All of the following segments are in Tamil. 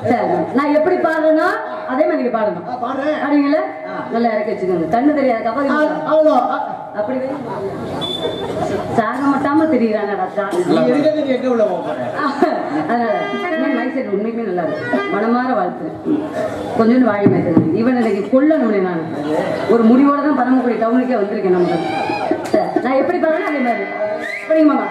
சரி நான் எப்படி பாடுறேனோ அதே மாதிரி நீங்க பாடணும் ஆ, பாடுறேன் பாடுவீங்களா நல்லா இறக்கி வச்சுக்கோங்க கண்ணு தெரியாது ஆ, கபடி அவ்வளோ ஆ, அப்படி வை. சாக மாட்டாம தெரியுறானடா நீ எடுக்கிறது நீ எங்க உள்ள போக போற அதனால என்ன மைசெட் உண்மைக்குமே நல்லா இருக்கு மனமாற வாழ்த்து கொஞ்சோண்டு வாழை மைசெட் இவன் இன்னைக்கு கொல்லணும்னே நான் ஒரு முடிவோட தான் பரமக்குடி டவுனுக்கே வந்திருக்கேன் நம்ம சரி, நான் எப்படி பாருங்க அதே மாதிரி படிங்க மாமா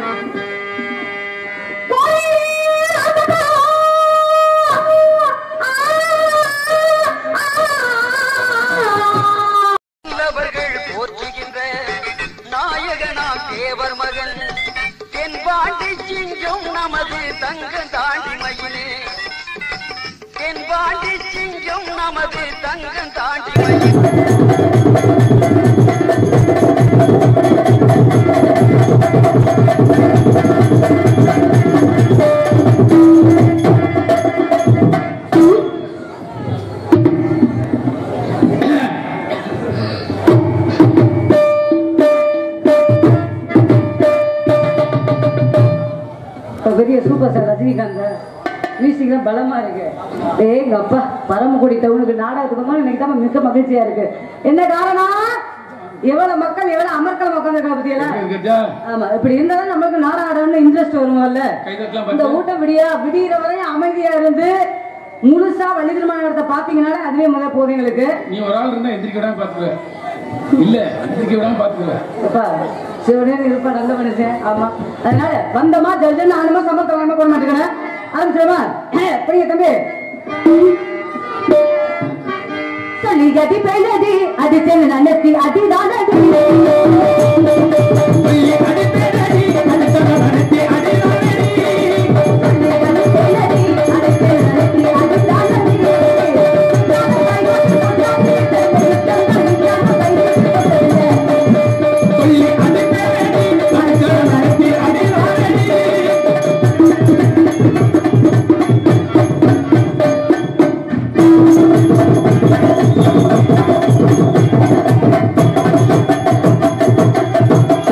நல்லவர்கள் போற்றுகின்ற நாயகனாம் தேவர் மகன் தென்பாண்டி சிங்கம் நமது தங்க தாண்டி மயிலே தென்பாண்டி சிங்கம் நமது தங்க தாண்டி மயிலே இப்ப பெரிய சூப்பர் ஸ்டார் ரஜினிகாந்த் மியூசிக் தான் பலமா இருக்கு ஏய் எங்க அப்பா பரமக்குடி டவுனுக்கு நாடகத்துக்கு போனா எனக்கு தான் மிக்க மகிழ்ச்சியா இருக்கு என்ன காரணம் எவ்வளவு மக்கள் எவ்வளவு அமர்க்கல உட்காந்துருக்கா பத்தியெல்லாம் இருக்கா? ஆமா இப்படி இருந்தாலும் நம்மளுக்கு நாடகம்னு இன்ட்ரெஸ்ட் வரும்ல கைதட்டலாம் இந்த பாத்து. ஊட்டம் விடியா விடிகிற வரையும் அமைதியா இருந்து முழுசா வள்ளி திருமணத்தை பாத்தீங்கன்னாலே அதுவே முதல் போதும் எங்களுக்கு நீ ஒரு ஆள் இருந்தா எந்திரிக்க விடாம பாத்துக்க இல்ல எந்திரிக்க விடாம பாத்துக்க அப்பா சிவனே இருப்பா நல்ல மனுஷன் ஆமா அதனால வந்தமா ஜல்ஜன் ஆனமா சமத்தவங்க போட மாட்டேங்கிறேன் ஆரம்பிச்சிடமா புரியுங்க தம்பி சொல்லி கதி பெண்ணதி அது சென்று நடத்தி அதிதானதி Thank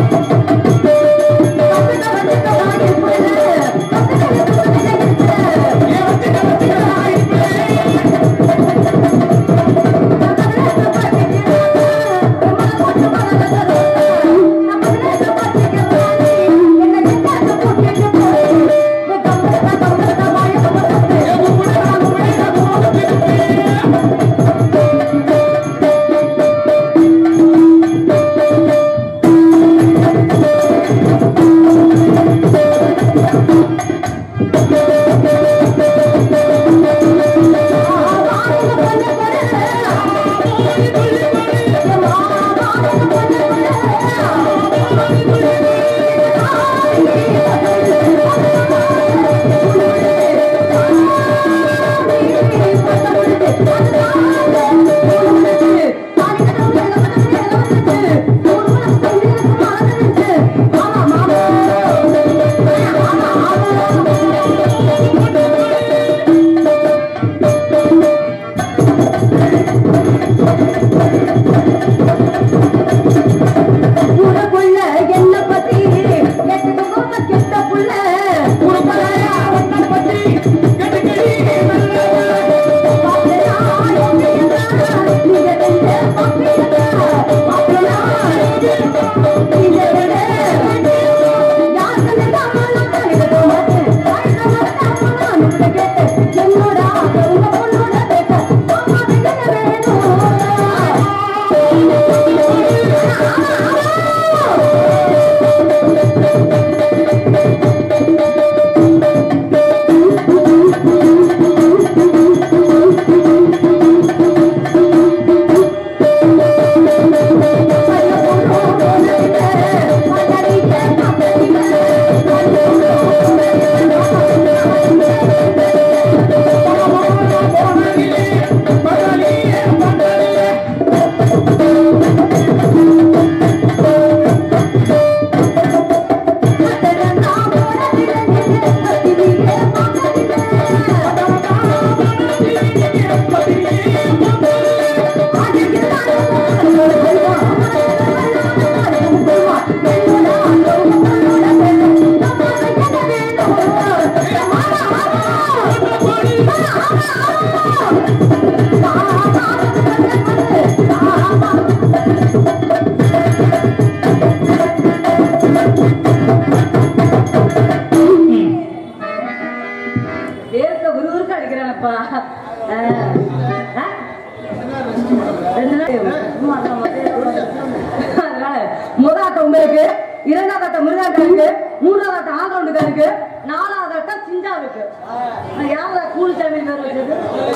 கையில ஒரு உருக்கு அடிக்கிறானப்பா ஆ. ஆ? ரெண்டு நாள் சும்மா இருக்காம வந்து அதனால முதல் ஆட்டம் உங்களுக்கு இரண்டாவது ஆட்டம் முருகாக்காருக்கு மூன்றாவது ஆட்டம் ஆதரவுக்காருக்கு நாலாவது ஆட்டம் சிஞ்சாவுக்கு யாரா கூலிச்சாமி பேர் வச்சது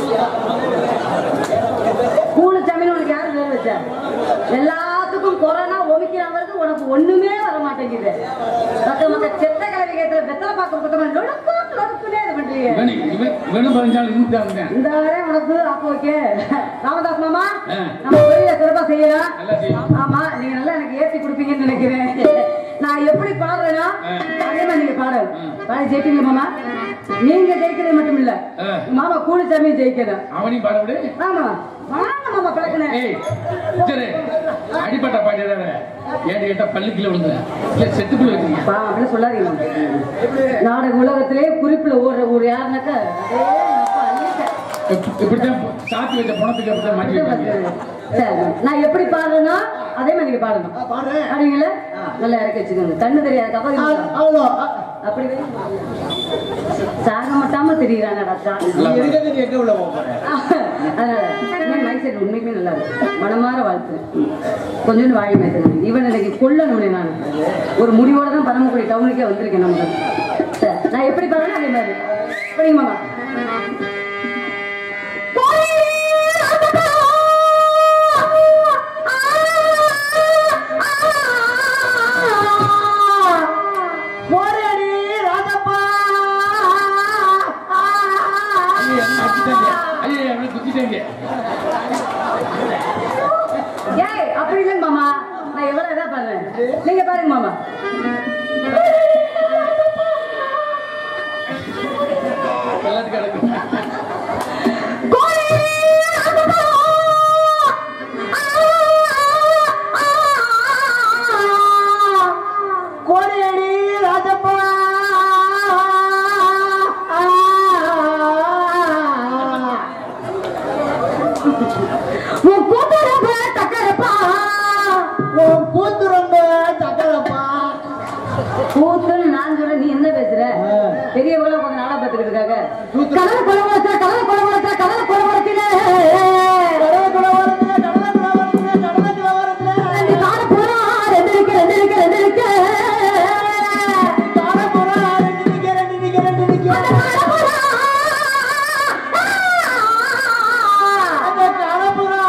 கூலிச்சாமின்னு உனக்கு யாரு பேர் வச்சா எல்லாத்துக்கும் கொரோனா ஒமிக்கிறாங்கிறது உனக்கு ஒண்ணுமே வர மாட்டேங்குது மத்த மத்த செத்த கிழவி கேட்கிற வெத்தலை பார்க்க பக்கம் லொடுக்கு லொடுக்குனே இது பண்றீங்க இவனு இவன் இவனும் பதினஞ்சாலும் இருந்துட்டாங்க இந்த வரை உனக்கு அப்போ ஓகே ராமதாஸ் மாமா ஆ. நம்ம தொழில சிறப்பா செய்யலாம் நல்லா செய்யலாம். ஆமா நீங்க நல்லா எனக்கு ஏத்தி கொடுப்பீங்கன்னு நினைக்கிறேன் நான் எப்படி பாடுறேனோ ஆ. அதே மாதிரி நீங்க பாடணும் பாடி ஜெயிப்பீங்க மாமா நீங்க ஜெயிக்கிறது மட்டும் இல்ல ஆ. மாமா கூலிச்சாமியும் ஜெயிக்கணும் அவனையும் பாட விடு ஆமா வாங்க மாமா பழக்கினேன் ஏய் சரி அடிப்பட்ட பாடியதான ஏடி கேட்டா பள்ளிக்குள்ள விழுந்த இல்ல செத்துக்குள்ள வைக்கிறீங்க பா அப்படின்னு சொல்லாதீங்க மாமா. நாடக உலகத்திலே குறிப்புல ஓடுற ஒரு யாருனாக்கா அதே அப்பா அள்ளிட்ட. இப்ப- இப்படித்தான் சாத்தி வச்ச பணத்துக்கு அப்படித்தான் மாட்டி வைப்பாங்க சரி நான் எப்படி பாடுறேனோ அதே மாதிரி நீங்க பாடணும் பாடுறேன் பாடுவீங்களா நல்லா இறக்கி வச்சுக்கோங்க கண்ணு தெரியாது கப்பல் அவ்வளோ அப்படி வை. சாக மாட்டாம தெரியுறாங்கடா சாமி. நீ இருக்கிறது நீ எங்க உள்ள போற அதனால என் மைண்ட் செட் உண்மைக்குமே நல்லா இருக்கு மனமாற வாழ்த்து கொஞ்சோண்டு வாழை மேய்த்துங்க இவன் இன்னைக்கு கொல்லணும்னே நான் ஒரு முடிவோட தான் பரமக்குடி டவுனுக்கே வந்திருக்கேன் நம்ம சரி, நான் எப்படி பாருங்க அதே மாதிரி படிங்க மாமா போராடி ராஜப்பா ஐயா என்ன அடிச்சிட்டாங்க ஐயா அவனை குத்திட்டாங்க ஏய் அப்படி இல்லைங்க மாமா நான் எவ்வளவு இதா பாடுறேன் நீங்க பாருங்க மாமா எல்லாத்துக்கும் அடக்கு கோடியடி ராஜப்பா உன் கூட்டுறப்ப தக்கறப்பா உன் கூத்து ரொம்ப சக்கரப்பா கூத்துன்னு நான் சொல்றேன் நீ என்ன பேசுற பெரியவங்கள கொஞ்சம் நாளா பார்த்துக்கிட்டு இருக்காங்க கடலை குளம்புறத்துல கடலை குளம்புறத்துல கடலை குளம்புறத்துல கடலை குலவரத்துல கடலை குலவரத்துல கடலை குலவரத்துல ரெண்டு காடு போறா ரெண்டு இருக்கு ரெண்டு இருக்கு ரெண்டு இருக்கு காண போறா ரெண்டு நிக்க ரெண்டு நிக்க ரெண்டு நிக்க அந்த காடு போறா அந்த காண போறா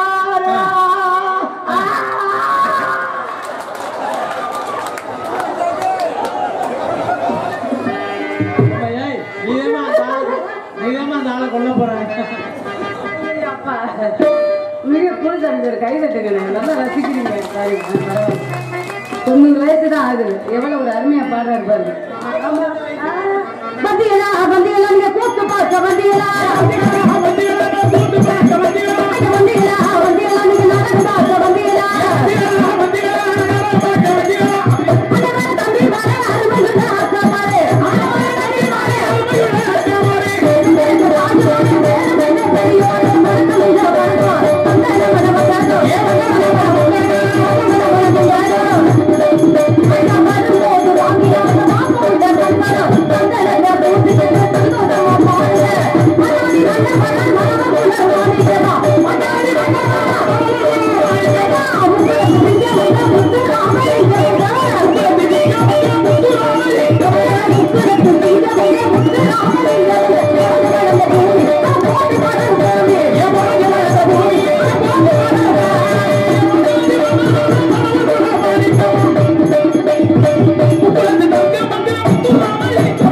நீதமா நாளை கொல்ல போறாங்க அப்பா மிக புரிஞ்சு ஒரு கை தட்டுங்க நல்லா ரசிக்கிறீங்க சாரி பரவாயில்ல தொண்ணூறு வயசு தான் ஆகுது எவ்வளவு ஒரு அருமையா பாடுறாரு பாருங்க வந்தீங்களா வந்தீங்களா நீங்க கூத்து பார்க்க வந்தீங்களா வந்தீங்களா வந்தீங்களா நீங்க நடந்து பார்க்க வந்தீங்களா அந்த மேல தம்பி வர அருமையுள்ள ஆசை பாரு தம்பி வர அருமையுள்ள ஆசை பாரு ரெண்டு ராஜு ரெண்டு ரெண்டு பெரியவர் மரத்துல இத வருவோம் அந்த நம்ம நம்ம காட்டோ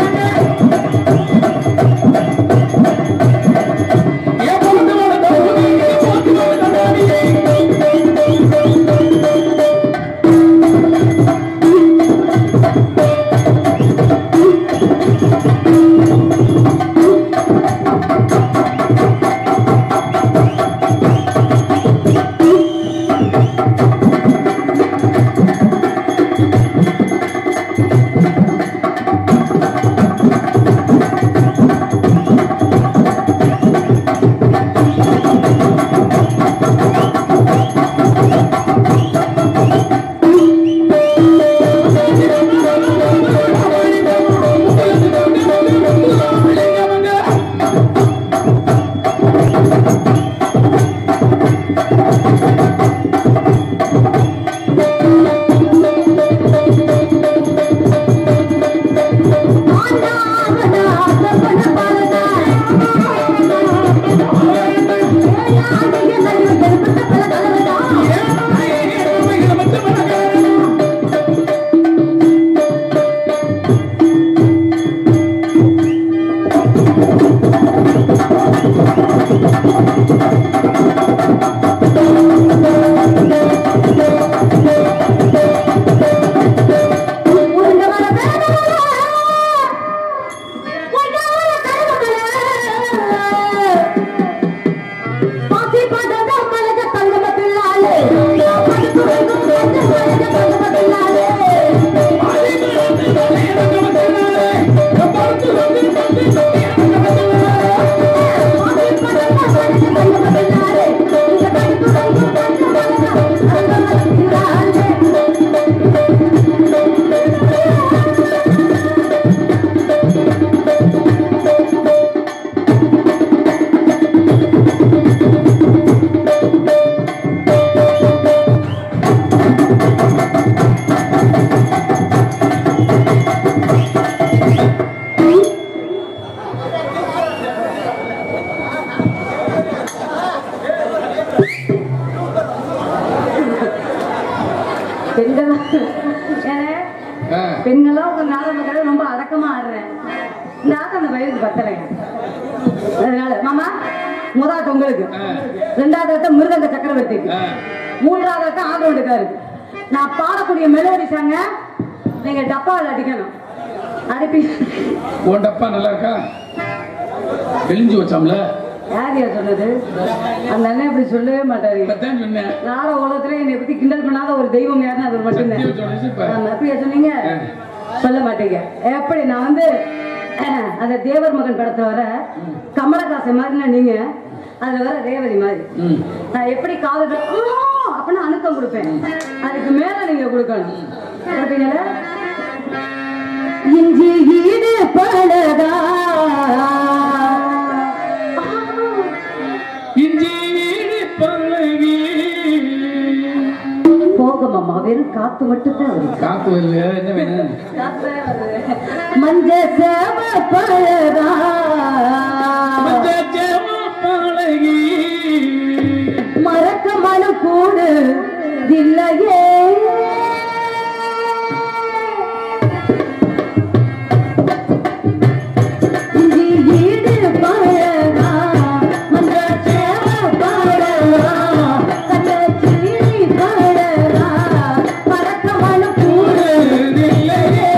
ஏன் பெண்கள்லாம் உங்க நாடகம் கடை ரொம்ப அடக்கமா ஆடுறேன் இந்த ஆட்டம் அந்த வயதுக்கு பத்தலைங்க அதனால மாமா முதலாட்டம் உங்களுக்கு ஆ. ரெண்டாவது ஆட்டம் மிருதங்க சக்கரவர்த்திக்கு ஆ. மூன்றாவது ஆட்டம் ஆதரவுக்காரு நான் பாடக்கூடிய மெலோடி சாங்க நீங்க டப்பாவில் அடிக்கணும் அனுப்பி உன் டப்பா நல்லா இருக்கா தெளிஞ்சு வச்சாம்ல யார் யார் சொன்னது அந்த அண்ணன் இப்படி சொல்லவே மாட்டாரு இப்பதான் சொன்னேன் நாட உலகத்துல என்னை பத்தி கிண்டல் பண்ணாத ஒரு தெய்வம் யாருன்னு அது மட்டும்தான் சத்தியம் சொல்லிச்சு இப்ப. ஆமா, அப்படியா சொன்னீங்க சொல்ல மாட்டீங்க எப்படி நான் வந்து அந்த தேவர் மகன் படத்துல வர கமலஹாசன் மாதிரினா நீங்க அதுல வர ரேவதி மாதிரி ம். நான் எப்படி காதல் அப்படின்னு அழுத்தம் கொடுப்பேன் அதுக்கு மேல நீங்க கொடுக்கணும் கொடுப்பீங்கல்ல இஞ்சி ஈடு பழகா இஞ்சி ஈடு பழகி போக மாமா வெறும் காத்து மட்டும் தான் வருது காத்து வரல என்ன வேணும் மஞ்ச சேவ பழகா மச்சாச்சேமா பழகி மறக்க மனு கூடு இல்லையே இஞ்சி ஈடு பழகா மஞ்ச சேவ பழகா கண்ட சீனி பழகா மறக்க மனு கூடு இல்லையே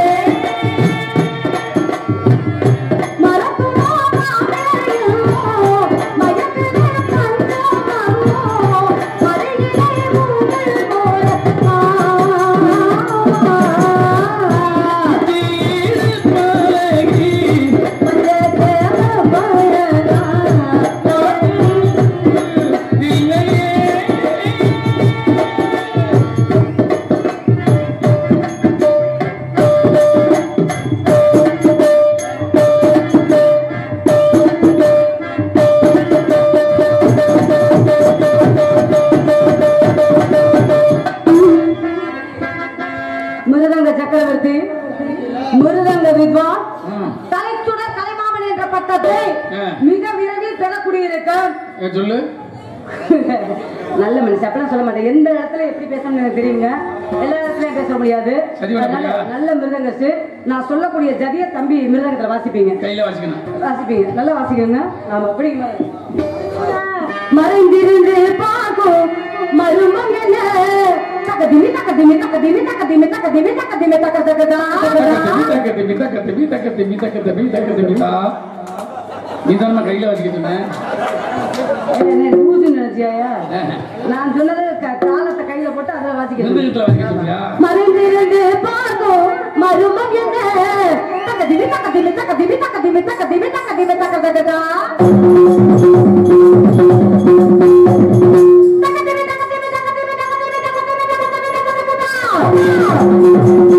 மறக்குமோ மாமரையோ மயக்குதே கண்டமோ மறையிலே மூங்கல் போல ஈடு பழகி இல்லையே மிருதங்க சக்கரவர்த்தி மிருதங்க வித்வான் ம். தலைச்சுடர் கலைமாமன் என்ற பட்டத்தை ஆ. மிக விரைவில் பெறக்கூடிய ஏ, சொல்லு நல்ல மனுஷன் அப்படிலாம் சொல்ல மாட்டேன் எந்த இடத்துல எப்படி பேசணும்னு எனக்கு தெரியுங்க எல்லா இடத்துலயும் பேச முடியாது சரி, வேணா அதனால போறியா? நல்ல மிருதங்கச்சு நான் சொல்லக்கூடிய ஜதிய தம்பி மிருதங்கத்துல வாசிப்பீங்க கையில வச்சுக்கணும் வாசிப்பீங்க நல்லா வாசிக்கங்க ஆமா அப்படிங்க மறைந்திருந்து பார்க்கும் மருமங்கல தக்கதிமி தக்கதிமி தக்கதிமி தக்கதிமி தக்கதிமி தக்கதிமி தக்க தக்கதா தக்கத்தி மிதக்கத்தி மிதக்கத்தி மிதக்கத்தி மிதக்கத்தி மிதா நீ தான் கையில வச்சுக்க சொன்னேன் என்ன பூஜை நினைச்சியாயா நான் சொன்னது க- தாளத்தை கையில போட்டு அதை வாசிக்கணும் மிருதகத்துல வச்சுக்க சொன்னியா மறைந்திருந்து பார்க்கும் மருமகன தக்கதிமி தக்கதிமி தக்கதிமி தக்கதிமி தக்கதிமி தக்கதிமி தக்க தக்கதா தக்கதிமி தக்கதிமி தக்கதிமி தக்கதிமி தக்கதிமி தக்கதிமி தக்கதிமி தக்கதிமி